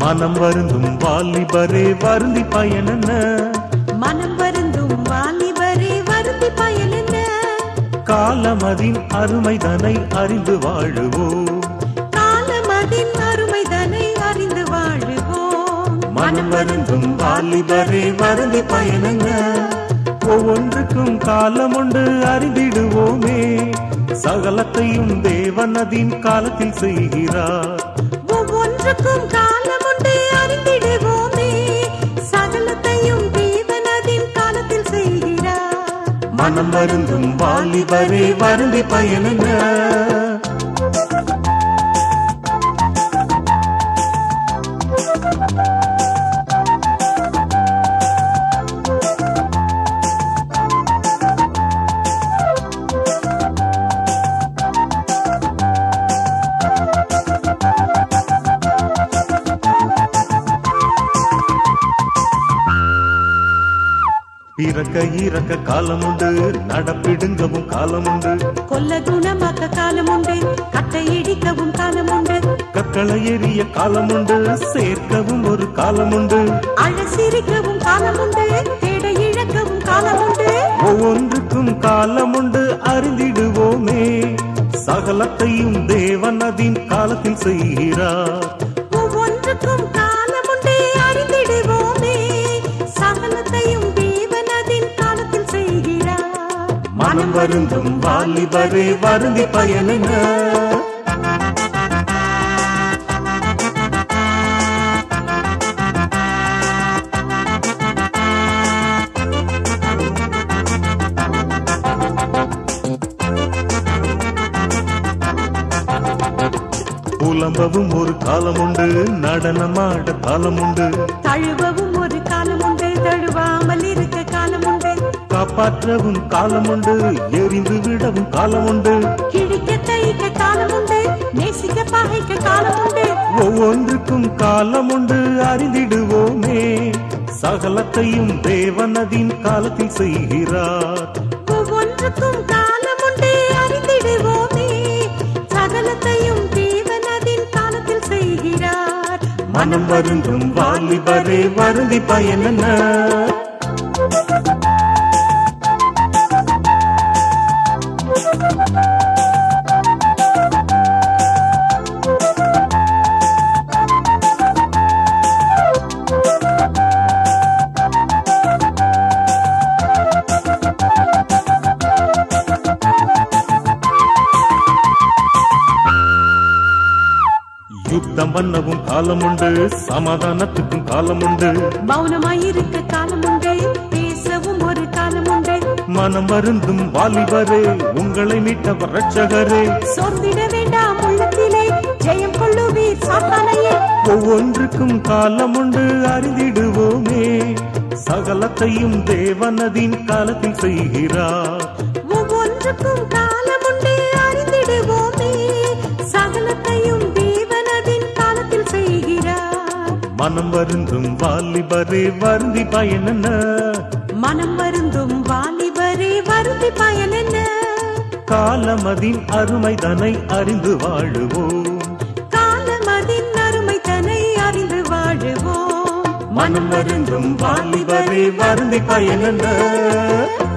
மனம் வருந்தும் வாலிபரே வருந்தி பயனென்ன மனம் வருந்தும் வாலிபரே வருந்தி பயன் என்ன காலமதின் அருமைதனை அறிந்து வாழுவோம் காலமதின் அருமைதனை அறிந்து வாழுவோம் மனம் வருந்தும் வாலிபரே வருந்தி பயனென்ன ஒவ்வொன்றுக்கும் காலம் உண்டு அறிந்திடுவோமே சகலத்தையும் தேவனதின் காலத்தில் செய்கிறார் ஒவ்வொன்றுக்கும் காலம் உண்டு அறிந்திடுவோமே சகலத்தையும் தேவனதின் காலத்தில் செய்கிறார் மனம் வருந்தும் வாலிபரே வருந்தி பயனென்ன பிறக்க இறக்க காலம் உண்டு நடப்பிடுங்கவும் காலம் உண்டு கொல்ல குணமாக்க காலம் உண்டு கட்டை இடிக்கவும் காலம் உண்டு கற்களை எறிய காலம் உண்டு சேர்க்கவும் ஒரு காலம் உண்டு அழ சிரிக்கவும் காலம் உண்டு தேட இழக்கவும் காலம் உண்டு ஒவ்வொன்றுக்கும் காலம் உண்டு அறிந்திடுவோமே சகலத்தையும் தேவன் அதின் காலத்தில் செய்கிறார் ஒவ்வொன்றுக்கும் காலம் உண்டு அறிந்திடுவோமே சகலத்தையும் தேவனதின் காலத்தில் செய்கிறார் மனம் வருந்தும் வாலிபரே வருந்தி பயனென்ன புலம்பவும் ஒரு காலம் உண்டு நடனமாட காலம் உண்டு தழுவவும் ஒரு காலம் உண்டு தழுவாமல் இருக்க காலம் உண்டு காப்பாற்றவும் காலம் உண்டு எரிந்து விடவும் காலம் உண்டு கிழிக்க தைக்க காலம் உண்டு நேசிக்க பகைக்க காலம் உண்டு ஒவ்வொன்றுக்கும் காலம் உண்டு அறிந்திடுவோமே சகலத்தையும் தேவனதின் காலத்தில் செய்கிறார் ஒவ்வொன்றுக்கும் காலம் உண்டு அறிந்திடுவோமே சகலத்தையும் தேவனதின் காலத்தில் செய்கிறார் மனம் வருந்தும் வாலிபரே வருந்தி பயனென்ன யுத்தம் பண்ணவும் காலம் உண்டு சமாதானத்துக்கும் காலம் உண்டு மௌனமாயிருக்க காலம் உண்டு பேசவும் ஒரு காலம் உண்டு மனம் வருந்தும் வாலிபரே உங்களை மீட்டவர் ரட்சகரே சோர்ந்திட வேண்டாம் உள்ளத்திலே ஜெயம் கொள்ளுவீர் சாத்தானையே ஒவ்வொன்றுக்கும் காலம் உண்டு அறிந்திடுவோமே சகலத்தையும் தேவனதின் காலத்தில் செய்கிறார் ஒவ்வொன்றுக்கும் காலம் உண்டு அறிந்திடுவோமே சகலத்தையும் தேவனதின் காலத்தில் செய்கிறார் மனம் வருந்தும் வாலிபரே வருந்தி பயனென்ன மனம் வருந்தும் வாலிபரே வருந்தி பயன் என்ன காலமதின் அருமைதனை அறிந்து வாழுவோம் காலமதின் அருமை தனை அறிந்து வாழுவோம் மனம் வருந்தும் வாலிபரே வருந்தி பயனென்ன